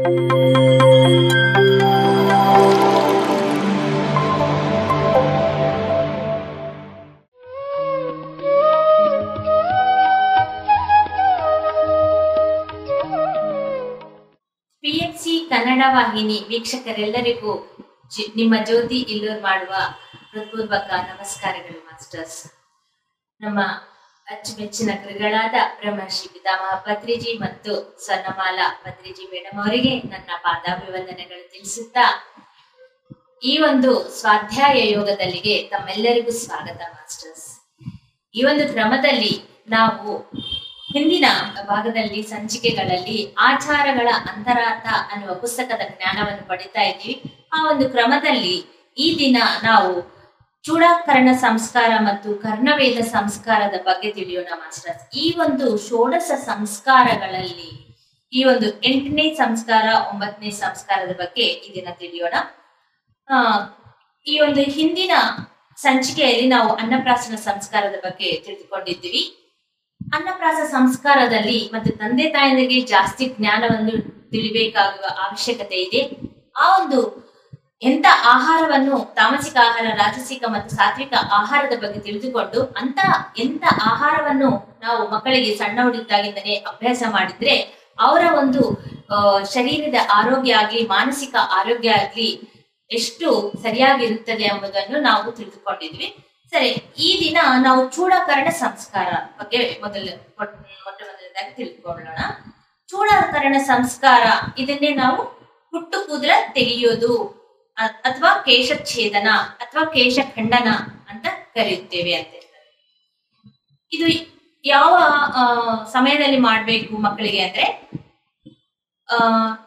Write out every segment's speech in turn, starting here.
ಪಿಎಫ್ಸಿ ಕನ್ನಡ ವಾಹಿನಿ ವೀಕ್ಷಕರೆಲ್ಲರಿಗೂ ಜಿ- ನಿಮ್ಮ ಜ್ಯೋತಿ ಇಲ್ಲೂರ್ ಮಾಡುವ ಹೃತ್ಪೂರ್ವಕ ನಮಸ್ಕಾರಗಳು ಮಾಸ್ಟರ್ಸ್ ನಮ್ಮ ಅಚ್ಚುಮೆಚ್ಚಿನ ಗುರುಗಳಾದ ಬ್ರಹ್ಮಶ್ರೀ ಪಿತಾಮಹ ಪತ್ರಿಜಿ ಮತ್ತು ಸ್ವರ್ಣಮಾಲಾ ಪತ್ರಿಜಿ ಮೇಡಮ್ ಅವರಿಗೆ ನನ್ನ ಪಾದಾಭಿವಂದನೆಗಳು ತಿಳಿಸುತ್ತಾ ಈ ಒಂದು ಸ್ವಾಧ್ಯಾಯ ಯೋಗದಲ್ಲಿಗೆ ತಮ್ಮೆಲ್ಲರಿಗೂ ಸ್ವಾಗತ ಮಾಸ್ಟರ್ಸ್ ಈ ಒಂದು ಕ್ರಮದಲ್ಲಿ ನಾವು ಹಿಂದಿನ ಭಾಗದಲ್ಲಿ ಸಂಚಿಕೆಗಳಲ್ಲಿ ಆಚಾರಗಳ ಅಂತರಾರ್ಥ ಅನ್ನುವ ಪುಸ್ತಕದ ಜ್ಞಾನವನ್ನು ಪಡಿತಾ ಇದ್ದೀವಿ ಆ ಒಂದು ಕ್ರಮದಲ್ಲಿ ಈ ದಿನ ನಾವು ಚೂಡಾಕರಣ ಸಂಸ್ಕಾರ ಮತ್ತು ಕರ್ಣವೇದ ಸಂಸ್ಕಾರದ ಬಗ್ಗೆ ತಿಳಿಯೋಣ ಮಾಸ್ಟರ್ಸ್ ಈ ಒಂದು ಷೋಡಶ ಸಂಸ್ಕಾರಗಳಲ್ಲಿ ಈ ಒಂದು ಎಂಟನೇ ಸಂಸ್ಕಾರ ಒಂಬತ್ತನೇ ಸಂಸ್ಕಾರದ ಬಗ್ಗೆ ಈ ದಿನ ತಿಳಿಯೋಣ ಆ ಈ ಒಂದು ಹಿಂದಿನ ಸಂಚಿಕೆಯಲ್ಲಿ ನಾವು ಅನ್ನಪ್ರಾಸನ ಸಂಸ್ಕಾರದ ಬಗ್ಗೆ ತಿಳಿದುಕೊಂಡಿದ್ದೀವಿ ಅನ್ನಪ್ರಾಸ ಸಂಸ್ಕಾರದಲ್ಲಿ ಮತ್ತೆ ತಂದೆ ತಾಯಂದಿರಿಗೆ ಜಾಸ್ತಿ ಜ್ಞಾನವನ್ನು ತಿಳಿಬೇಕಾಗುವ ಅವಶ್ಯಕತೆ ಇದೆ ಆ ಒಂದು ಎಂತ ಆಹಾರವನ್ನು ತಾಮಸಿಕ ಆಹಾರ ರಾಜಸಿಕ ಮತ್ತು ಸಾತ್ವಿಕ ಆಹಾರದ ಬಗ್ಗೆ ತಿಳಿದುಕೊಂಡು ಅಂತ ಎಂತ ಆಹಾರವನ್ನು ನಾವು ಮಕ್ಕಳಿಗೆ ಸಣ್ಣ ಹುಡುಗಿದ್ದಾಗಿಂದಲೇ ಅಭ್ಯಾಸ ಮಾಡಿದ್ರೆ ಅವರ ಒಂದು ಆ, ಶರೀರದ ಆರೋಗ್ಯ ಆಗ್ಲಿ ಮಾನಸಿಕ ಆರೋಗ್ಯ ಆಗ್ಲಿ ಎಷ್ಟು ಸರಿಯಾಗಿರುತ್ತದೆ ಎಂಬುದನ್ನು ನಾವು ತಿಳಿದುಕೊಂಡಿದ್ವಿ ಸರಿ ಈ ದಿನ ನಾವು ಚೂಡಾಕರಣ ಸಂಸ್ಕಾರ ಬಗ್ಗೆ ಮೊದಲು ಮೊಟ್ಟ ಮೊಟ್ಟ ಮೊದಲನೇದಾಗಿ ತಿಳ್ಕೊಳ್ಳೋಣ ಚೂಡಾಕರಣ ಸಂಸ್ಕಾರ ಇದನ್ನೇ ನಾವು ಹುಟ್ಟು ಕೂದಲ ತೆಗೆಯೋದು ಅಥವಾ ಕೇಶಛೇದನ ಅಥವಾ ಕೇಶ ಖಂಡನ ಅಂತ ಕರೆಯುತ್ತೇವೆ ಅಂತ ಹೇಳ್ತಾರೆ ಇದು ಯಾವ ಆ, ಸಮಯದಲ್ಲಿ ಮಾಡಬೇಕು ಮಕ್ಕಳಿಗೆ ಅಂದ್ರೆ ಆ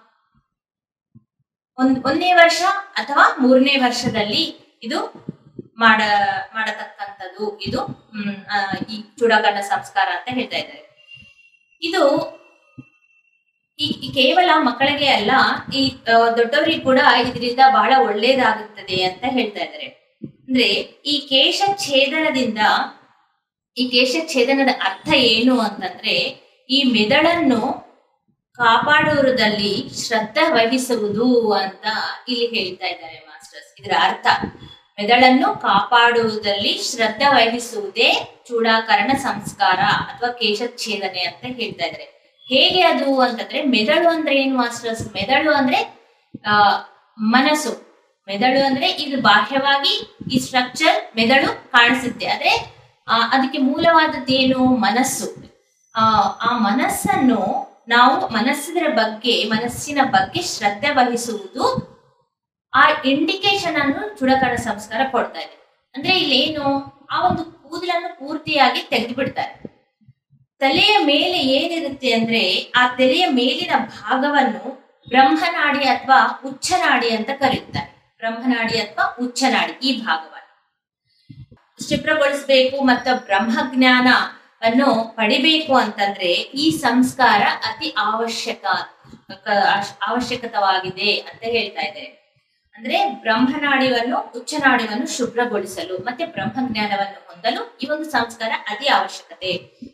ಒಂದ್ ಒಂದನೇ ವರ್ಷ ಅಥವಾ ಮೂರನೇ ವರ್ಷದಲ್ಲಿ ಇದು ಮಾಡ ಮಾಡತಕ್ಕಂಥದ್ದು ಇದು ಹ್ಮ್, ಆ, ಈ ಚೂಡಾಕರಣ ಸಂಸ್ಕಾರ ಅಂತ ಹೇಳ್ತಾ ಇದ್ದಾರೆ ಇದು ಈ ಈ ಕೇವಲ ಮಕ್ಕಳಿಗೆ ಅಲ್ಲ ಈ ಆ, ದೊಡ್ಡವರಿಗೆ ಕೂಡ ಇದರಿಂದ ಬಹಳ ಒಳ್ಳೇದಾಗುತ್ತದೆ ಅಂತ ಹೇಳ್ತಾ ಇದ್ದಾರೆ ಅಂದ್ರೆ ಈ ಕೇಶ ಛೇದನದಿಂದ ಈ ಕೇಶ ಛೇದನದ ಅರ್ಥ ಏನು ಅಂತಂದ್ರೆ ಈ ಮೆದುಳನ್ನು ಕಾಪಾಡುವುದರಲ್ಲಿ ಶ್ರದ್ಧೆ ವಹಿಸುವುದು ಅಂತ ಇಲ್ಲಿ ಹೇಳ್ತಾ ಇದ್ದಾರೆ ಮಾಸ್ಟರ್ಸ್ ಇದರ ಅರ್ಥ ಮೆದುಳನ್ನು ಕಾಪಾಡುವುದರಲ್ಲಿ ಶ್ರದ್ಧೆ ವಹಿಸುವುದೇ ಚೂಡಾಕರಣ ಸಂಸ್ಕಾರ ಅಥವಾ ಕೇಶಚ್ಛೇದನೆ ಅಂತ ಹೇಳ್ತಾ ಇದ್ದಾರೆ ಹೇಗೆ ಅದು ಅಂತಂದ್ರೆ ಮೆದುಳು ಅಂದ್ರೆ ಏನು ಮಾಸ್ಟರ್ಸ್ ಮೆದುಳು ಅಂದ್ರೆ ಆ ಮನಸ್ಸು ಮೆದುಳು ಅಂದ್ರೆ ಇದು ಬಾಹ್ಯವಾಗಿ ಈ ಸ್ಟ್ರಕ್ಚರ್ ಮೆದುಳು ಕಾಣಿಸುತ್ತೆ ಆದ್ರೆ ಆ, ಅದಕ್ಕೆ ಮೂಲವಾದದ್ದೇನು ಮನಸ್ಸು ಆ ಆ ಮನಸ್ಸನ್ನು ನಾವು ಮನಸ್ಸಿನ ಬಗ್ಗೆ ಮನಸ್ಸಿನ ಬಗ್ಗೆ ಶ್ರದ್ಧೆ ವಹಿಸುವುದು ಆ ಇಂಡಿಕೇಶನ್ ಅನ್ನು ಚುಡಕರಣ ಸಂಸ್ಕಾರ ಕೊಡ್ತಾ ಇದೆ ಅಂದ್ರೆ ಇಲ್ಲಿ ಏನು ಆ ಒಂದು ಕೂದಲನ್ನು ಪೂರ್ತಿಯಾಗಿ ತೆಗೆದು ಬಿಡ್ತಾರೆ ತಲೆಯ ಮೇಲೆ ಏನಿರುತ್ತೆ ಅಂದ್ರೆ ಆ ತಲೆಯ ಮೇಲಿನ ಭಾಗವನ್ನು ಬ್ರಹ್ಮನಾಡಿ ಅಥವಾ ಉಚ್ಚನಾಡಿ ಅಂತ ಕರೆಯುತ್ತಾರೆ ಬ್ರಹ್ಮನಾಡಿ ಅಥವಾ ಉಚ್ಚನಾಡಿ ಈ ಭಾಗವನ್ನು ಕ್ಷಿಪ್ರಗೊಳಿಸಬೇಕು ಮತ್ತು ಬ್ರಹ್ಮಜ್ಞಾನ ಅನ್ನು ಪಡಿಬೇಕು ಅಂತಂದ್ರೆ ಈ ಸಂಸ್ಕಾರ ಅತಿ ಅವಶ್ಯಕ ಅವಶ್ಯಕತವಾಗಿದೆ ಅಂತ ಹೇಳ್ತಾ ಇದ್ದಾರೆ ಅಂದ್ರೆ ಬ್ರಹ್ಮನಾಡಿವನ್ನು ಉಚ್ಚನಾಡಿವನ್ನು ಶುಭ್ರಗೊಳಿಸಲು ಮತ್ತೆ ಬ್ರಹ್ಮಜ್ಞಾನವನ್ನು ಹೊಂದಲು ಈ ಒಂದು ಸಂಸ್ಕಾರ ಅತಿ ಅವಶ್ಯಕತೆ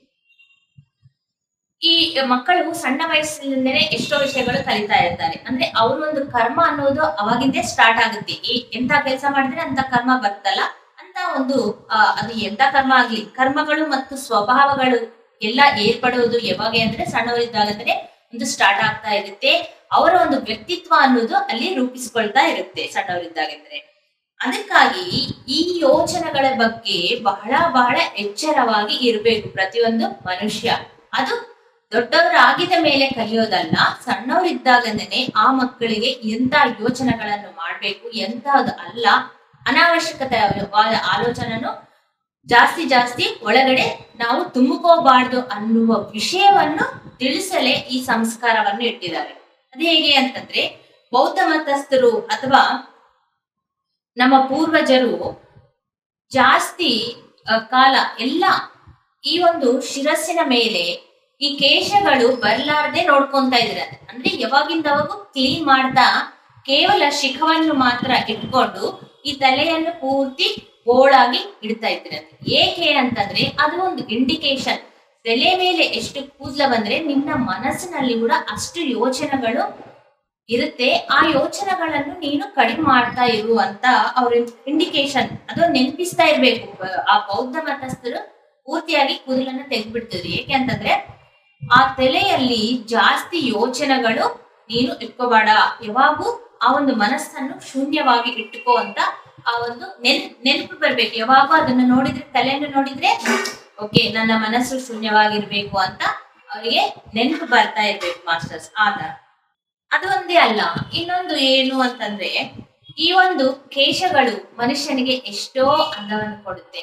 ಈ ಮಕ್ಕಳು ಸಣ್ಣ ವಯಸ್ಸಿನಿಂದಲೇ ಎಷ್ಟೋ ವಿಷಯಗಳು ಕಲಿತಾ ಇರ್ತಾರೆ ಅಂದ್ರೆ ಅವ್ರ ಒಂದು ಕರ್ಮ ಅನ್ನೋದು ಅವಾಗಿಂದೇ ಸ್ಟಾರ್ಟ್ ಆಗುತ್ತೆ ಈ ಎಂತ ಕೆಲಸ ಮಾಡಿದ್ರೆ ಅಂತ ಕರ್ಮ ಬರ್ತಲ್ಲ ಅಂತ ಒಂದು ಆ, ಅದು ಎಂತ ಕರ್ಮ ಆಗ್ಲಿ ಕರ್ಮಗಳು ಮತ್ತು ಸ್ವಭಾವಗಳು ಎಲ್ಲ ಏರ್ಪಡುವುದು ಯಾವಾಗ ಅಂದ್ರೆ ಸಣ್ಣವರಿದ್ದಾಗಂದ್ರೆ ಒಂದು ಸ್ಟಾರ್ಟ್ ಆಗ್ತಾ ಇರುತ್ತೆ ಅವರ ಒಂದು ವ್ಯಕ್ತಿತ್ವ ಅನ್ನೋದು ಅಲ್ಲಿ ರೂಪಿಸಿಕೊಳ್ತಾ ಇರುತ್ತೆ ಸಣ್ಣವರಿದ್ದಾಗೆಂದ್ರೆ ಅದಕ್ಕಾಗಿ ಈ ಯೋಚನೆಗಳ ಬಗ್ಗೆ ಬಹಳ ಬಹಳ ಎಚ್ಚರವಾಗಿ ಇರಬೇಕು ಪ್ರತಿಯೊಂದು ಮನುಷ್ಯ ಅದು ದೊಡ್ಡವರಾಗಿದ ಮೇಲೆ ಕಲಿಯೋದಲ್ಲ ಸಣ್ಣವರಿದ್ದಾಗಂದೇನೆ ಆ ಮಕ್ಕಳಿಗೆ ಎಂತ ಯೋಚನೆಗಳನ್ನು ಮಾಡ್ಬೇಕು ಎಂತಹದ್ದು ಅಲ್ಲ ಅನಾವಶ್ಯಕತೆವಾದ ಆಲೋಚನೆಯನ್ನು ಜಾಸ್ತಿ ಜಾಸ್ತಿ ಒಳಗಡೆ ನಾವು ತುಂಬಿಕೋಬಾರ್ದು ಅನ್ನುವ ವಿಷಯವನ್ನು ತಿಳಿಸಲೇ ಈ ಸಂಸ್ಕಾರವನ್ನು ಇಟ್ಟಿದ್ದಾರೆ ಅದು ಹೇಗೆ ಅಂತಂದ್ರೆ ಬೌದ್ಧ ಮತಸ್ಥರು ಅಥವಾ ನಮ್ಮ ಪೂರ್ವಜರು ಜಾಸ್ತಿ ಆ, ಕಾಲ ಎಲ್ಲ ಈ ಒಂದು ಶಿರಸ್ಸಿನ ಮೇಲೆ ಈ ಕೇಶಗಳು ಬರ್ಲಾರ್ದೆ ನೋಡ್ಕೊಂತ ಇದ್ರೆ ಅಂದ್ರೆ ಯಾವಾಗಿಂದವಾಗೂ ಕ್ಲೀನ್ ಮಾಡ್ತಾ ಕೇವಲ ಶಿಖವನ್ನು ಮಾತ್ರ ಇಟ್ಕೊಂಡು ಈ ತಲೆಯನ್ನು ಪೂರ್ತಿ ಗೋಳಾಗಿ ಇಡ್ತಾ ಇದ್ರಂತೆ ಏಕೆ ಅಂತಂದ್ರೆ ಅದು ಒಂದು ಇಂಡಿಕೇಶನ್ ತಲೆ ಮೇಲೆ ಎಷ್ಟು ಕೂದಲ ಬಂದ್ರೆ ನಿನ್ನ ಮನಸ್ಸಿನಲ್ಲಿ ಕೂಡ ಅಷ್ಟು ಯೋಚನೆಗಳು ಇರುತ್ತೆ ಆ ಯೋಚನೆಗಳನ್ನು ನೀನು ಕಡಿಮೆ ಮಾಡ್ತಾ ಇರು ಅಂತ ಅವ್ರ ಇಂಡಿಕೇಶನ್ ಅದು ನೆನಪಿಸ್ತಾ ಇರ್ಬೇಕು ಬ- ಆ ಬೌದ್ಧ ಮತಸ್ಥರು ಪೂರ್ತಿಯಾಗಿ ಕೂದಲನ್ನ ತೆಗೆದ್ಬಿಡ್ತಿದ್ರು ಏಕೆ ಅಂತಂದ್ರೆ ಆ ತಲೆಯಲ್ಲಿ ಜಾಸ್ತಿ ಯೋಚನೆಗಳು ನೀನು ಇಟ್ಕೋಬೇಡ ಯಾವಾಗೂ ಆ ಒಂದು ಮನಸ್ಸನ್ನು ಶೂನ್ಯವಾಗಿ ಇಟ್ಟುಕೋ ಅಂತ ಆ ಒಂದು ನೆನ್ ನೆನಪು ಬರ್ಬೇಕು ಯಾವಾಗೂ ಅದನ್ನ ನೋಡಿದ್ರೆ ತಲೆಯನ್ನು ನೋಡಿದ್ರೆ ಓಕೆ ನನ್ನ ಮನಸ್ಸು ಶೂನ್ಯವಾಗಿರ್ಬೇಕು ಅಂತ ಅವರಿಗೆ ನೆನಪು ಬರ್ತಾ ಇರ್ಬೇಕು ಮಾಸ್ಟರ್ಸ್ ಆ ತರ ಅದು ಒಂದೇ ಅಲ್ಲ ಇನ್ನೊಂದು ಏನು ಅಂತಂದ್ರೆ ಈ ಒಂದು ಕೇಶಗಳು ಮನುಷ್ಯನಿಗೆ ಎಷ್ಟೋ ಅಂದವನ್ನು ಕೊಡುತ್ತೆ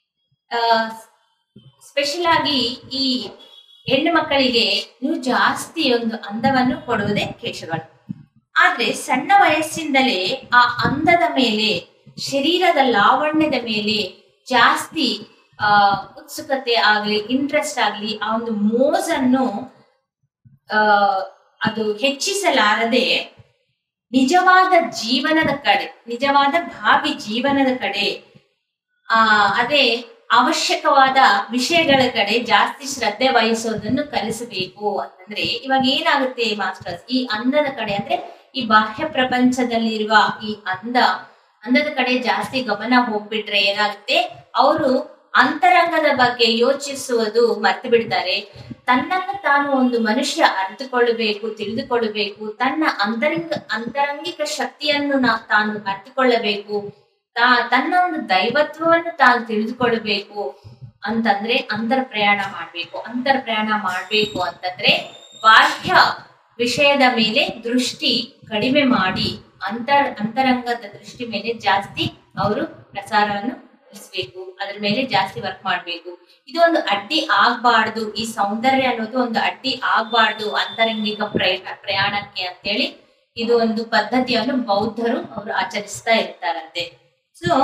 ಸ್ಪೆಷಲ್ ಆಗಿ ಈ ಹೆಣ್ಣು ಮಕ್ಕಳಿಗೆ ನೀವು ಜಾಸ್ತಿ ಒಂದು ಅಂದವನ್ನು ಕೊಡುವುದೇ ಕೇಶಗಳು ಆದ್ರೆ ಸಣ್ಣ ವಯಸ್ಸಿಂದಲೇ ಆ ಅಂದದ ಮೇಲೆ ಶರೀರದ ಲಾವಣ್ಯದ ಮೇಲೆ ಜಾಸ್ತಿ ಆ ಉತ್ಸುಕತೆ ಆಗ್ಲಿ ಇಂಟ್ರೆಸ್ಟ್ ಆಗ್ಲಿ ಆ ಒಂದು ಮೋಜನ್ನು ಆ ಅದು ಹೆಚ್ಚಿಸಲಾರದೆ ನಿಜವಾದ ಜೀವನದ ಕಡೆ ನಿಜವಾದ ಭಾವಿ ಜೀವನದ ಕಡೆ ಆ ಅದೇ ಅವಶ್ಯಕವಾದ ವಿಷಯಗಳ ಕಡೆ ಜಾಸ್ತಿ ಶ್ರದ್ಧೆ ವಹಿಸೋದನ್ನು ಕಲಿಸಬೇಕು ಅಂತಂದ್ರೆ ಇವಾಗ ಏನಾಗುತ್ತೆ ಮಾಸ್ಟರ್ಸ್ ಈ ಅಂದದ ಕಡೆ ಅಂದ್ರೆ ಈ ಬಾಹ್ಯ ಪ್ರಪಂಚದಲ್ಲಿರುವ ಈ ಅಂದ ಅಂದದ ಕಡೆ ಜಾಸ್ತಿ ಗಮನ ಹೋಗ್ಬಿಟ್ರೆ ಏನಾಗುತ್ತೆ ಅವರು ಅಂತರಂಗದ ಬಗ್ಗೆ ಯೋಚಿಸುವುದು ಮರ್ತು ಬಿಡ್ತಾರೆ ತನ್ನನ್ನು ತಾನು ಒಂದು ಮನುಷ್ಯ ಅರ್ಥಕೊಳ್ಳಬೇಕು ತಿಳಿದುಕೊಳ್ಳಬೇಕು ತನ್ನ ಅಂತರಂಗ ಅಂತರಂಗಿಕ ಶಕ್ತಿಯನ್ನು ನಾ ತಾನು ಅರ್ಥಕೊಳ್ಳಬೇಕು ತಾ ತನ್ನ ಒಂದು ದೈವತ್ವವನ್ನು ತಾನು ತಿಳಿದುಕೊಳ್ಳಬೇಕು ಅಂತಂದ್ರೆ ಅಂತರ ಪ್ರಯಾಣ ಮಾಡ್ಬೇಕು ಅಂತರ ಪ್ರಯಾಣ ಮಾಡ್ಬೇಕು ಅಂತಂದ್ರೆ ಬಾಹ್ಯ ವಿಷಯದ ಮೇಲೆ ದೃಷ್ಟಿ ಕಡಿಮೆ ಮಾಡಿ ಅಂತರ್ ಅಂತರಂಗದ ದೃಷ್ಟಿ ಮೇಲೆ ಜಾಸ್ತಿ ಅವರು ಪ್ರಸಾರವನ್ನು ತಿಳಿಸ್ಬೇಕು ಅದ್ರ ಮೇಲೆ ಜಾಸ್ತಿ ವರ್ಕ್ ಮಾಡ್ಬೇಕು ಇದು ಒಂದು ಅಡ್ಡಿ ಆಗ್ಬಾರ್ದು ಈ ಸೌಂದರ್ಯ ಅನ್ನೋದು ಒಂದು ಅಡ್ಡಿ ಆಗ್ಬಾರ್ದು ಅಂತರಂಗಿಕ ಪ್ರಯಾಣ ಪ್ರಯಾಣಕ್ಕೆ ಅಂತೇಳಿ ಇದು ಒಂದು ಪದ್ಧತಿಯನ್ನು ಬೌದ್ಧರು ಅವರು ಆಚರಿಸ್ತಾ ಇರ್ತಾರಂತೆ ಸೊ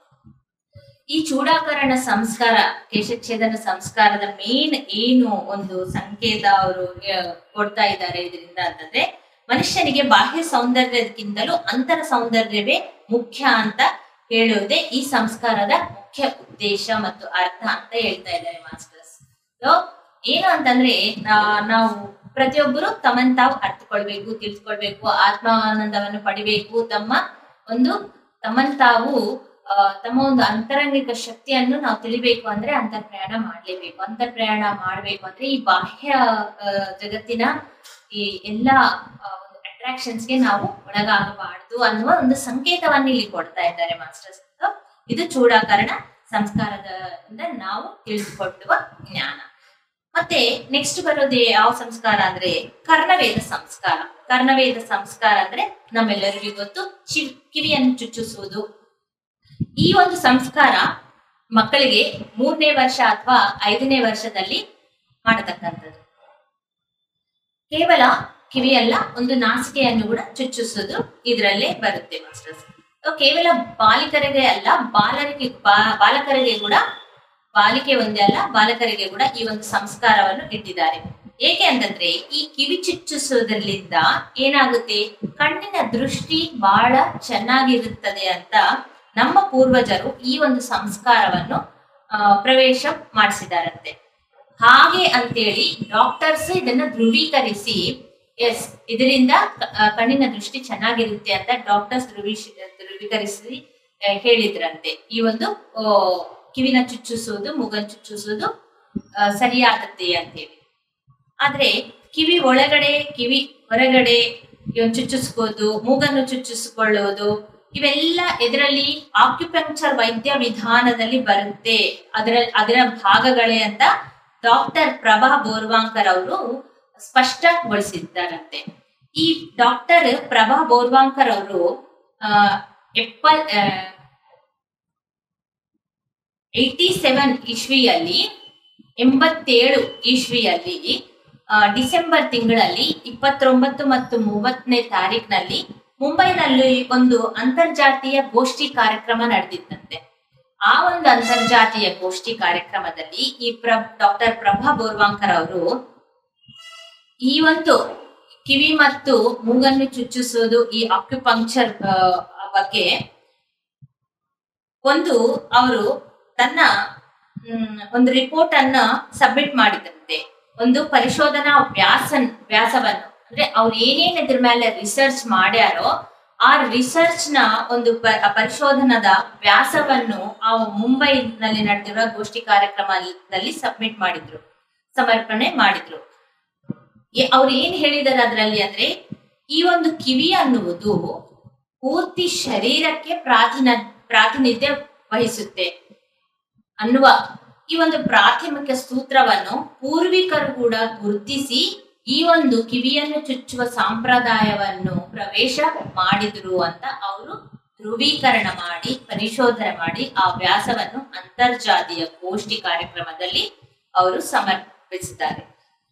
ಈ ಚೂಡಾಕರಣ ಸಂಸ್ಕಾರ ಕೇಶಚ್ಛೇದನ ಸಂಸ್ಕಾರದ ಮೇನ್ ಏನು ಒಂದು ಸಂಕೇತ ಅವರು ಕೊಡ್ತಾ ಇದ್ದಾರೆ ಇದರಿಂದ ಅಂತಂದ್ರೆ ಮನುಷ್ಯನಿಗೆ ಬಾಹ್ಯ ಸೌಂದರ್ಯಕ್ಕಿಂತಲೂ ಅಂತರ ಸೌಂದರ್ಯವೇ ಮುಖ್ಯ ಅಂತ ಹೇಳುವುದೇ ಈ ಸಂಸ್ಕಾರದ ಮುಖ್ಯ ಉದ್ದೇಶ ಮತ್ತು ಅರ್ಥ ಅಂತ ಹೇಳ್ತಾ ಇದ್ದಾರೆ ಮಾಸ್ಟರ್ಸ್ ಸೊ ಏನು ಅಂತಂದ್ರೆ ನಾ- ನಾವು ಪ್ರತಿಯೊಬ್ಬರು ತಮ್ಮನ್ ತಾವು ಅರ್ಥಕೊಳ್ಬೇಕು ತಿಳ್ಕೊಳ್ಬೇಕು ಆತ್ಮಾನಂದವನ್ನು ಪಡಿಬೇಕು ತಮ್ಮ ಒಂದು ತಮ್ಮನ್ ತಾವು ಆ, ತಮ್ಮ ಒಂದು ಅಂತರಂಗಿಕ ಶಕ್ತಿಯನ್ನು ನಾವು ತಿಳಿಬೇಕು ಅಂದ್ರೆ ಅಂತರ್ ಪ್ರಯಾಣ ಮಾಡ್ಲೇಬೇಕು ಅಂತರ್ ಪ್ರಯಾಣ ಮಾಡ್ಬೇಕು ಅಂದ್ರೆ ಈ ಬಾಹ್ಯ ಆ, ಜಗತ್ತಿನ ಈ ಎಲ್ಲಾ ಆ, ಒಂದು attractions ಗೆ ನಾವು ಒಳಗಾಗಬಾರದು ಅನ್ನುವ ಒಂದು ಸಂಕೇತವನ್ನು ಇಲ್ಲಿ ಕೊಡ್ತಾ ಇದ್ದಾರೆ ಮಾಸ್ಟರ್ಸ್ ಇದು ಚೂಡಾಕರಣ ಸಂಸ್ಕಾರದಿಂದ ನಾವು ತಿಳಿದುಕೊಳ್ಳುವ ಜ್ಞಾನ ಮತ್ತೆ ನೆಕ್ಸ್ಟ್ ಬರೋದು ಯಾವ ಸಂಸ್ಕಾರ ಅಂದ್ರೆ ಕರ್ಣವೇದ ಸಂಸ್ಕಾರ ಕರ್ಣವೇದ ಸಂಸ್ಕಾರ ಅಂದ್ರೆ ನಮ್ಮೆಲ್ಲರಿಗೂ ಗೊತ್ತು ಚಿ- ಕಿವಿಯನ್ನು ಚುಚ್ಚಿಸುವುದು ಈ ಒಂದು ಸಂಸ್ಕಾರ ಮಕ್ಕಳಿಗೆ ಮೂರನೇ ವರ್ಷ ಅಥವಾ ಐದನೇ ವರ್ಷದಲ್ಲಿ ಮಾಡತಕ್ಕಂಥದ್ದು ಕೇವಲ ಕಿವಿಯಲ್ಲ ಒಂದು ನಾಸಿಕೆಯನ್ನು ಕೂಡ ಚುಚ್ಚಿಸೋದು ಇದರಲ್ಲೇ ಬರುತ್ತೆ ಮಾಸ್ಟರ್ಸ್ ಕೇವಲ ಬಾಲಿಕರಿಗೆ ಅಲ್ಲ ಬಾಲರಿಗೆ ಬಾ- ಬಾಲಕರಿಗೆ ಕೂಡ ಬಾಲಿಕೆ ಒಂದೇ ಅಲ್ಲ ಬಾಲಕರಿಗೆ ಕೂಡ ಈ ಒಂದು ಸಂಸ್ಕಾರವನ್ನು ಇಟ್ಟಿದ್ದಾರೆ ಏಕೆ ಅಂತಂದ್ರೆ ಈ ಕಿವಿ ಚುಚ್ಚಿಸೋದ್ರಲ್ಲಿಂದ ಏನಾಗುತ್ತೆ ಕಣ್ಣಿನ ದೃಷ್ಟಿ ಬಹಳ ಚೆನ್ನಾಗಿರುತ್ತದೆ ಅಂತ ನಮ್ಮ ಪೂರ್ವಜರು ಈ ಒಂದು ಸಂಸ್ಕಾರವನ್ನು ಆ, ಪ್ರವೇಶ ಮಾಡಿಸಿದಾರಂತೆ ಹಾಗೆ ಅಂತೇಳಿ ಡಾಕ್ಟರ್ಸ್ ಇದನ್ನ ಧೃವೀಕರಿಸಿ ಎಸ್ ಇದರಿಂದ ಕ- ಆ, ಕಣ್ಣಿನ ದೃಷ್ಟಿ ಚೆನ್ನಾಗಿರುತ್ತೆ ಅಂತ ಡಾಕ್ಟರ್ಸ್ ಧೃವೀ ಧೃವೀಕರಿಸಿ ಆ, ಹೇಳಿದ್ರಂತೆ ಈ ಒಂದು ಆ, ಕಿವಿನ ಚುಚ್ಚಿಸುವುದು ಮೂಗನ್ ಚುಚ್ಚಿಸುವುದು ಆ, ಸರಿಯಾದದ್ದೇ ಅಂತೇಳಿ ಆದ್ರೆ ಕಿವಿ ಒಳಗಡೆ ಕಿವಿ ಹೊರಗಡೆ ಇವನ್ ಚುಚ್ಚಿಸ್ಕೋದು ಮೂಗನ್ನು ಚುಚ್ಚಿಸಿಕೊಳ್ಳುವುದು ಇವೆಲ್ಲ ಇದರಲ್ಲಿ ಆಕ್ಯುಪಂಕ್ಚರ್ ವೈದ್ಯ ವಿಧಾನದಲ್ಲಿ ಬರುತ್ತೆ ಅದರ ಅದರ ಭಾಗಗಳೇ ಅಂತ ಡಾಕ್ಟರ್ ಪ್ರಭಾ ಬೋರ್ವಾಂಕರ್ ಅವರು ಸ್ಪಷ್ಟಗೊಳಿಸಿದ್ದಾರಂತೆ ಈ ಡಾಕ್ಟರ್ ಪ್ರಭಾ ಬೋರ್ವಾಂಕರ್ ಅವರು ಎಪ್ಪ ಏಯ್ಟಿ ಸೆವೆನ್ ಇಸ್ವಿಯಲ್ಲಿ ಎಂಬತ್ತೇಳು ಇಸ್ವಿಯಲ್ಲಿ ಆ, ಡಿಸೆಂಬರ್ ತಿಂಗಳಲ್ಲಿ ಇಪ್ಪತ್ತೊಂಬತ್ತು ಮತ್ತು ಮೂವತ್ತನೇ ತಾರೀಕಿನಲ್ಲಿ ಮುಂಬೈನಲ್ಲಿ ಒಂದು ಅಂತರ್ಜಾತೀಯ ಗೋಷ್ಠಿ ಕಾರ್ಯಕ್ರಮ ನಡೆದಿತ್ತಂತೆ ಆ ಒಂದು ಅಂತರ್ಜಾತೀಯ ಗೋಷ್ಠಿ ಕಾರ್ಯಕ್ರಮದಲ್ಲಿ ಈ ಪ್ರ ಡಾಕ್ಟರ್ ಪ್ರಭಾ ಬೋರ್ವಾಂಕರ್ ಅವರು ಈ ಒಂದು ಕಿವಿ ಮತ್ತು ಮೂಗನ್ನು ಚುಚ್ಚಿಸೋದು ಈ ಆಕ್ಯುಪಂಕ್ಚರ್ ಬಗ್ಗೆ ಒಂದು ಅವರು ತನ್ನ ಮ್, ಒಂದು ರಿಪೋರ್ಟ್ ಅನ್ನ ಸಬ್ಮಿಟ್ ಮಾಡಿದಂತೆ ಒಂದು ಪರಿಶೋಧನಾ ವ್ಯಾಸನ್ ವ್ಯಾಸವನ್ನು ಅಂದ್ರೆ ಅವ್ರು ಏನೇನ್ ಇದ್ರ ಮೇಲೆ ರಿಸರ್ಚ್ ಮಾಡ್ಯಾರೋ ಆ ರಿಸರ್ಚ್ ನ ಒಂದು ಪ- ಪರಿಶೋಧನದ ವ್ಯಾಸವನ್ನು ಆ ಮುಂಬೈನಲ್ಲಿ ನಡೆದಿರೋ ಗೋಷ್ಠಿ ಕಾರ್ಯಕ್ರಮದಲ್ಲಿ ಸಬ್ಮಿಟ್ ಮಾಡಿದ್ರು ಸಮರ್ಪಣೆ ಮಾಡಿದ್ರು ಎ- ಅವ್ರು ಏನ್ ಹೇಳಿದಾರೆ ಅದರಲ್ಲಿ ಅಂದ್ರೆ ಈ ಒಂದು ಕಿವಿ ಅನ್ನುವುದು ಪೂರ್ತಿ ಶರೀರಕ್ಕೆ ಪ್ರಾತಿನ ಪ್ರಾತಿನಿಧ್ಯ ವಹಿಸುತ್ತೆ ಅನ್ನುವ ಈ ಒಂದು ಪ್ರಾಥಮಿಕ ಸೂತ್ರವನ್ನು ಪೂರ್ವಿಕರು ಕೂಡ ಗುರುತಿಸಿ ಈ ಒಂದು ಕಿವಿಯನ್ನು ಚುಚ್ಚುವ ಸಂಪ್ರದಾಯವನ್ನು ಪ್ರವೇಶ ಮಾಡಿದ್ರು ಅಂತ ಅವರು ಧ್ರುವೀಕರಣ ಮಾಡಿ ಪರಿಶೋಧನೆ ಮಾಡಿ ಆ ವ್ಯಾಸವನ್ನು ಅಂತರ್ಜಾತೀಯ ಗೋಷ್ಠಿ ಕಾರ್ಯಕ್ರಮದಲ್ಲಿ ಅವರು ಸಮರ್ಪಿಸಿದ್ದಾರೆ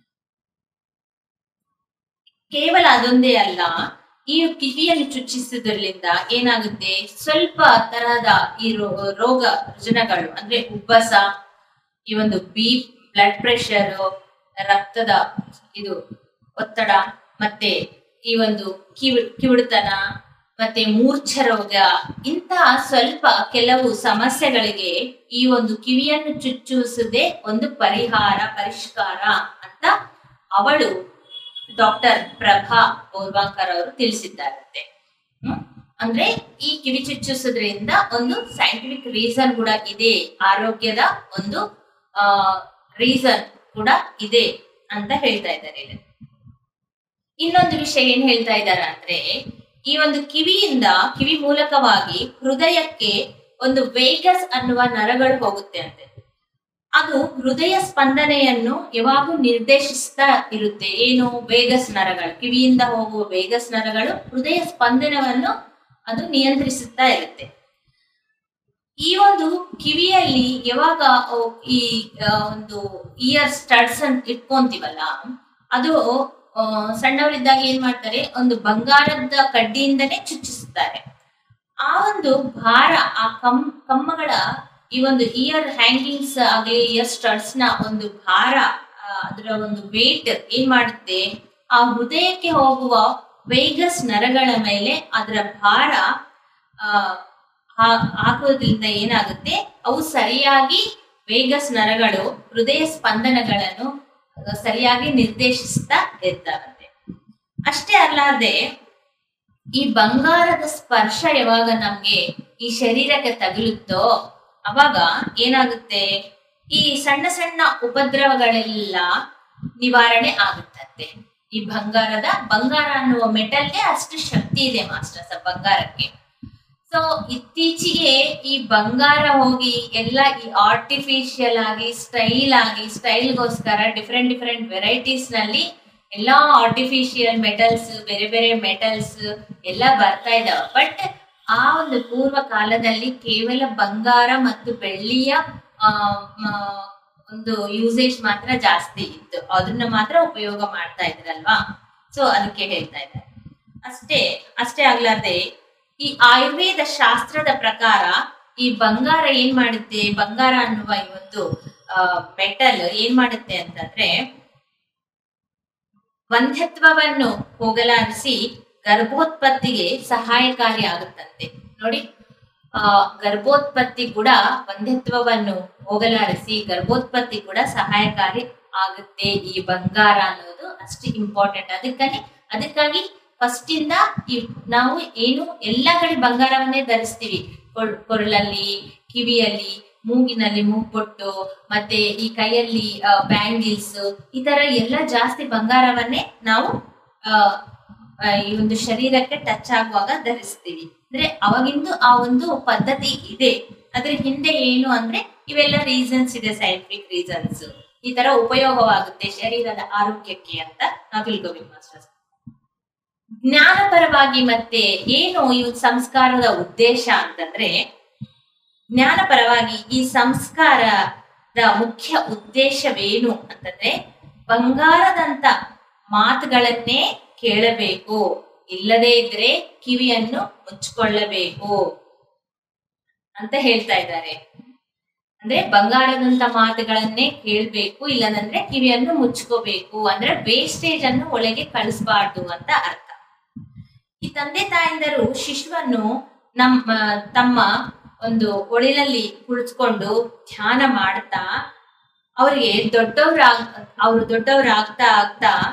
ಕೇವಲ ಅದೊಂದೇ ಅಲ್ಲ ಈ ಕಿವಿಯನ್ನು ಚುಚ್ಚಿಸುವುದರಿಂದ ಏನಾಗುತ್ತೆ ಸ್ವಲ್ಪ ತರಹದ ಈ ರೋ- ರೋಗ ರುಜಿನಗಳು ಅಂದ್ರೆ ಉಬ್ಬಸ ಈ ಒಂದು ಬಿ ಬ್ಲಡ್ ಪ್ರೆಷರ್ ರಕ್ತದ ಇದು ಒತ್ತಡ ಮತ್ತೆ ಈ ಒಂದು ಕಿವಿ ಕಿವುಡುತನ ಮತ್ತೆ ಮೂರ್ಛ ರೋಗ ಇಂತಹ ಸ್ವಲ್ಪ ಕೆಲವು ಸಮಸ್ಯೆಗಳಿಗೆ ಈ ಒಂದು ಕಿವಿಯನ್ನು ಚುಚ್ಚುವುದೇ ಒಂದು ಪರಿಹಾರ ಪರಿಷ್ಕಾರ ಅಂತ ಅವಳು ಡಾಕ್ಟರ್ ಪ್ರಭಾ ಬೋರ್ವಾಂಕರ್ ಅವರು ತಿಳಿಸಿದ್ದಾರಂತೆ ಹ್ಮ್? ಅಂದ್ರೆ ಈ ಕಿವಿ ಚುಚ್ಚಿಸೋದ್ರಿಂದ ಒಂದು ಸೈಂಟಿಫಿಕ್ ರೀಸನ್ ಕೂಡ ಇದೆ ಆರೋಗ್ಯದ ಒಂದು ಆ ರೀಸನ್ ಕೂಡ ಇದೆ ಅಂತ ಹೇಳ್ತಾ ಇದ್ದಾರೆ ಇಲ್ಲಿ ಇನ್ನೊಂದು ವಿಷಯ ಏನ್ ಹೇಳ್ತಾ ಇದ್ದಾರೆ ಅಂದ್ರೆ ಈ ಒಂದು ಕಿವಿಯಿಂದ ಕಿವಿ ಮೂಲಕವಾಗಿ ಹೃದಯಕ್ಕೆ ಒಂದು ವೇಗಸ್ ಅನ್ನುವ ನರಗಳು ಹೋಗುತ್ತೆ ಅಂತೆ ಅದು ಹೃದಯ ಸ್ಪಂದನೆಯನ್ನು ಯಾವಾಗೂ ನಿರ್ದೇಶಿಸ್ತಾ ಇರುತ್ತೆ ಏನು ವೇಗಸ್ ನರಗಳು ಕಿವಿಯಿಂದ ಹೋಗುವ ವೇಗಸ್ ನರಗಳು ಹೃದಯ ಸ್ಪಂದನವನ್ನು ಅದು ನಿಯಂತ್ರಿಸುತ್ತಾ ಇರುತ್ತೆ ಈ ಒಂದು ಕಿವಿಯಲ್ಲಿ ಯಾವಾಗ ಅವ್- ಈ ಆ, ಒಂದು ಇಯರ್ ಸ್ಟಡ್ಸ್ ಅಂತ ಇಟ್ಕೊಂತೀವಲ್ಲ ಅದು ಆ, ಸಣ್ಣವರಿದ್ದಾಗ ಏನ್ ಮಾಡ್ತಾರೆ ಒಂದು ಬಂಗಾರದ ಕಡ್ಡಿಯಿಂದನೇ ಚುಚ್ಚಿಸುತ್ತಾರೆ ಆ ಒಂದು ಭಾರ ಆ ಕಮ್ ಕಮ್ಮಗಳ ಈ ಒಂದು ಇಯರ್ ಹ್ಯಾಂಗಿಂಗ್ಸ್ ಆಗಲಿ ಇಯರ್ ಸ್ಟಡ್ಸ್ ನ ಒಂದು ಭಾರ ಆ, ಅದರ ಒಂದು ವೇಟ್ ಏನ್ ಮಾಡುತ್ತೆ ಆ ಹೃದಯಕ್ಕೆ ಹೋಗುವ ವೇಗಸ್ ನರಗಳ ಮೇಲೆ ಅದರ ಭಾರ ಆ, ಹಾ- ಹಾಕೋದ್ರಿಂದ ಏನಾಗುತ್ತೆ ಅವು ಸರಿಯಾಗಿ ವೇಗಸ್ ನರಗಳು ಹೃದಯ ಸ್ಪಂದನಗಳನ್ನು ಸರಿಯಾಗಿ ನಿರ್ದೇಶಿಸ್ತಾ ಇರ್ತಾವಂತೆ ಅಷ್ಟೇ ಅಲ್ಲದೆ ಈ ಬಂಗಾರದ ಸ್ಪರ್ಶ ಯಾವಾಗ ನಮ್ಗೆ ಈ ಶರೀರಕ್ಕೆ ತಗುಲುತ್ತೋ ಅವಾಗ ಏನಾಗುತ್ತೆ ಈ ಸಣ್ಣ ಸಣ್ಣ ಉಪದ್ರವಗಳೆಲ್ಲ ನಿವಾರಣೆ ಆಗುತ್ತಂತೆ ಈ ಬಂಗಾರದ ಬಂಗಾರ ಅನ್ನುವ ಮೆಟಲ್ಗೆ ಅಷ್ಟು ಶಕ್ತಿ ಇದೆ ಮಾಸ್ಟರ್ಸ್ ಆ ಬಂಗಾರಕ್ಕೆ ಸೊ ಇತ್ತೀಚೆಗೆ ಈ ಬಂಗಾರ ಹೋಗಿ ಎಲ್ಲ ಈ ಆರ್ಟಿಫಿಷಿಯಲ್ ಆಗಿ ಸ್ಟೈಲ್ ಆಗಿ ಸ್ಟೈಲ್ಗೋಸ್ಕರ ಡಿಫ್ರೆಂಟ್ ಡಿಫ್ರೆಂಟ್ ವೆರೈಟೀಸ್ ನಲ್ಲಿ ಎಲ್ಲಾ ಆರ್ಟಿಫಿಷಿಯಲ್ ಮೆಟಲ್ಸ್ ಬೇರೆ ಬೇರೆ ಮೆಟಲ್ಸ್ ಎಲ್ಲ ಬರ್ತಾ ಇದಾವೆ ಬಟ್ ಆ ಒಂದು ಪೂರ್ವ ಕಾಲದಲ್ಲಿ ಕೇವಲ ಬಂಗಾರ ಮತ್ತು ಬೆಳ್ಳಿಯ ಆ, ಮ- ಒಂದು ಯೂಸೇಜ್ ಮಾತ್ರ ಜಾಸ್ತಿ ಇತ್ತು ಅದನ್ನ ಮಾತ್ರ ಉಪಯೋಗ ಮಾಡ್ತಾ ಇದ್ರಲ್ವಾ ಸೊ ಅದಕ್ಕೆ ಹೇಳ್ತಾ ಇದ್ದಾರೆ ಅಷ್ಟೇ ಅಷ್ಟೇ ಆಗ್ಲಾರ್ದೆ ಈ ಆಯುರ್ವೇದ ಶಾಸ್ತ್ರದ ಪ್ರಕಾರ ಈ ಬಂಗಾರ ಏನ್ ಮಾಡುತ್ತೆ ಬಂಗಾರ ಅನ್ನುವ ಈ ಒಂದು ಮೆಟಲ್ ಏನ್ ಮಾಡುತ್ತೆ ಅಂತಂದ್ರೆ ವಂಧ್ಯತ್ವವನ್ನು ಹೋಗಲಾಡಿಸಿ ಗರ್ಭೋತ್ಪತ್ತಿಗೆ ಸಹಾಯಕಾರಿ ಆಗುತ್ತಂತೆ ನೋಡಿ ಆ ಗರ್ಭೋತ್ಪತ್ತಿ ಕೂಡ ವಂಧ್ಯತ್ವವನ್ನು ಹೋಗಲಾಡಿಸಿ ಗರ್ಭೋತ್ಪತ್ತಿ ಕೂಡ ಸಹಾಯಕಾರಿ ಆಗುತ್ತೆ ಈ ಬಂಗಾರ ಅನ್ನೋದು ಅಷ್ಟು ಇಂಪಾರ್ಟೆಂಟ್ ಅದಕ್ಕಾಗಿ ಅದಕ್ಕಾಗಿ ಫಸ್ಟ್ ಇಂದ ಈ ನಾವು ಏನು ಎಲ್ಲಾ ಕಡೆ ಬಂಗಾರವನ್ನೇ ಧರಿಸ್ತೀವಿ ಕೊಳ್- ಕೊರಳಲ್ಲಿ ಕಿವಿಯಲ್ಲಿ ಮೂಗಿನಲ್ಲಿ ಮೂಗ್ಬೊಟ್ಟು ಮತ್ತೆ ಈ ಕೈಯಲ್ಲಿ ಬ್ಯಾಂಗಿಲ್ಸ್ ಈ ತರ ಎಲ್ಲ ಜಾಸ್ತಿ ಬಂಗಾರವನ್ನೇ ನಾವು ಆ, ಆ, ಈ ಒಂದು ಶರೀರಕ್ಕೆ ಟಚ್ ಆಗುವಾಗ ಧರಿಸ್ತೀವಿ ಅಂದ್ರೆ ಅವಾಗಿಂದು ಆ ಒಂದು ಪದ್ಧತಿ ಇದೆ ಅದ್ರ ಹಿಂದೆ ಏನು ಅಂದ್ರೆ ಇವೆಲ್ಲ ರೀಸನ್ಸ್ ಇದೆ ಸೈಂಟಿಫಿಕ್ ರೀಸನ್ಸ್ ಈ ತರ ಉಪಯೋಗವಾಗುತ್ತೆ ಶರೀರದ ಆರೋಗ್ಯಕ್ಕೆ ಅಂತ ನಾವು ತಿಳ್ಕೋಬೇಕು ಮಾಸ್ಟರ್ಸ್ ಜ್ಞಾನಪರವಾಗಿ ಮತ್ತೆ ಏನು ಈ ಒಂದು ಸಂಸ್ಕಾರದ ಉದ್ದೇಶ ಅಂತಂದ್ರೆ ಜ್ಞಾನಪರವಾಗಿ ಈ ಸಂಸ್ಕಾರದ ಮುಖ್ಯ ಉದ್ದೇಶವೇನು ಅಂತಂದ್ರೆ ಬಂಗಾರದಂತ ಮಾತುಗಳನ್ನೇ ಕೇಳಬೇಕು ಇಲ್ಲದೇ ಇದ್ರೆ ಕಿವಿಯನ್ನು ಮುಚ್ಚಿಕೊಳ್ಳಬೇಕು ಅಂತ ಹೇಳ್ತಾ ಇದ್ದಾರೆ ಅಂದ್ರೆ ಬಂಗಾರದಂತ ಮಾತುಗಳನ್ನೇ ಕೇಳ್ಬೇಕು ಇಲ್ಲದಂದ್ರೆ ಕಿವಿಯನ್ನು ಮುಚ್ಕೋಬೇಕು ಅಂದ್ರೆ ವೇಸ್ಟೇಜ್ ಅನ್ನು ಒಳಗೆ ಕಳಿಸಬಾರ್ದು ಅಂತ ಅರ್ಥ ಈ ತಂದೆ ತಾಯಂದರು ಶಿಶುವನ್ನು ನಮ್ಮ ತಮ್ಮ ಒಂದು ಒಳಿಲಲ್ಲಿ ಕುಳಿತುಕೊಂಡು ಧ್ಯಾನ ಮಾಡ್ತಾ ಅವರಿಗೆ ದೊಡ್ಡವರಾಗ್ ಅವರು ದೊಡ್ಡವರಾಗ್ತಾ ಆಗ್ತಾ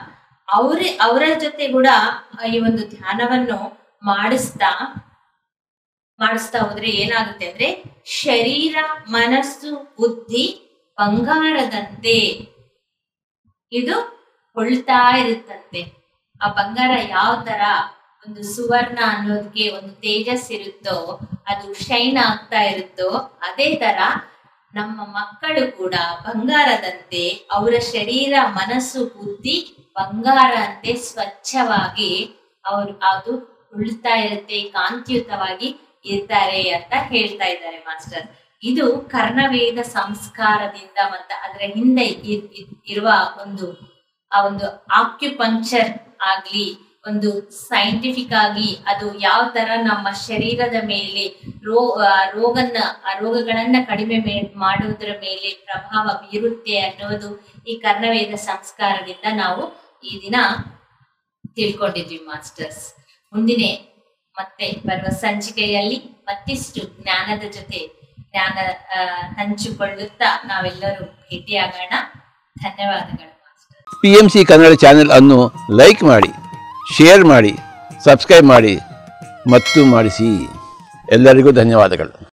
ಅವ್ರ ಅವರ ಜೊತೆ ಕೂಡ ಈ ಒಂದು ಧ್ಯಾನವನ್ನು ಮಾಡಿಸ್ತಾ ಮಾಡಿಸ್ತಾ ಹೋದ್ರೆ ಏನಾಗುತ್ತೆ ಅಂದ್ರೆ ಶರೀರ ಮನಸ್ಸು ಬುದ್ಧಿ ಬಂಗಾರದಂತೆ ಇದು ಹೊಳ್ತಾ ಇರುತ್ತಂತೆ ಆ ಬಂಗಾರ ಯಾವ ತರ ಒಂದು ಸುವರ್ಣ ಅನ್ನೋದಕ್ಕೆ ಒಂದು ತೇಜಸ್ ಇರುತ್ತೋ ಅದು ಶೈನ್ ಆಗ್ತಾ ಇರುತ್ತೋ ಅದೇ ತರ ನಮ್ಮ ಮಕ್ಕಳು ಕೂಡ ಬಂಗಾರದಂತೆ ಅವರ ಶರೀರ ಮನಸ್ಸು ಬುದ್ಧಿ ಬಂಗಾರ ಅಂತೆ ಸ್ವಚ್ಛವಾಗಿ ಅವರು ಅದು ಉಳ್ತಾ ಇರುತ್ತೆ ಕಾಂತಿಯುತವಾಗಿ ಇರ್ತಾರೆ ಅಂತ ಹೇಳ್ತಾ ಇದ್ದಾರೆ ಮಾಸ್ಟರ್ ಇದು ಕರ್ಣವೇದ ಸಂಸ್ಕಾರದಿಂದ ಮತ್ತ ಅದರ ಹಿಂದೆ ಇರ್- ಇರ್- ಇರುವ ಒಂದು ಆ ಒಂದು ಆಕ್ಯುಪಂಕ್ಚರ್ ಆಗ್ಲಿ ಒಂದು ಸೈಂಟಿಫಿಕ್ ಆಗಿ ಅದು ಯಾವ ತರ ನಮ್ಮ ಶರೀರದ ಮೇಲೆ ರೋ ಆ ರೋಗನ್ನ ಆ ರೋಗಗಳನ್ನ ಕಡಿಮೆ ಮೇ- ಮಾಡುವುದರ ಮೇಲೆ ಪ್ರಭಾವ ಬೀರುತ್ತೆ ಅನ್ನೋದು ಈ ಕರ್ಣವೇದ ಸಂಸ್ಕಾರದಿಂದ ನಾವು ಈ ದಿನ ತಿಳ್ಕೊಂಡಿದ್ವಿ ಮಾಸ್ಟರ್ಸ್ ಮುಂದಿನ ಮತ್ತೆ ಬರುವ ಸಂಚಿಕೆಯಲ್ಲಿ ಮತ್ತಿಷ್ಟು ಜ್ಞಾನದ ಜೊತೆ ಜ್ಞಾನ ಆ, ಹಂಚಿಕೊಳ್ಳುತ್ತಾ ನಾವೆಲ್ಲರೂ ಭೇಟಿಯಾಗೋಣ ಧನ್ಯವಾದಗಳು master P M C Kannada channel ಅನ್ನು ಲೈಕ್ ಮಾಡಿ ಶೇರ್ ಮಾಡಿ ಸಬ್ಸ್ಕ್ರೈಬ್ ಮಾಡಿ ಮತ್ತು ಮಾಡಿಸಿ ಎಲ್ಲರಿಗೂ ಧನ್ಯವಾದಗಳು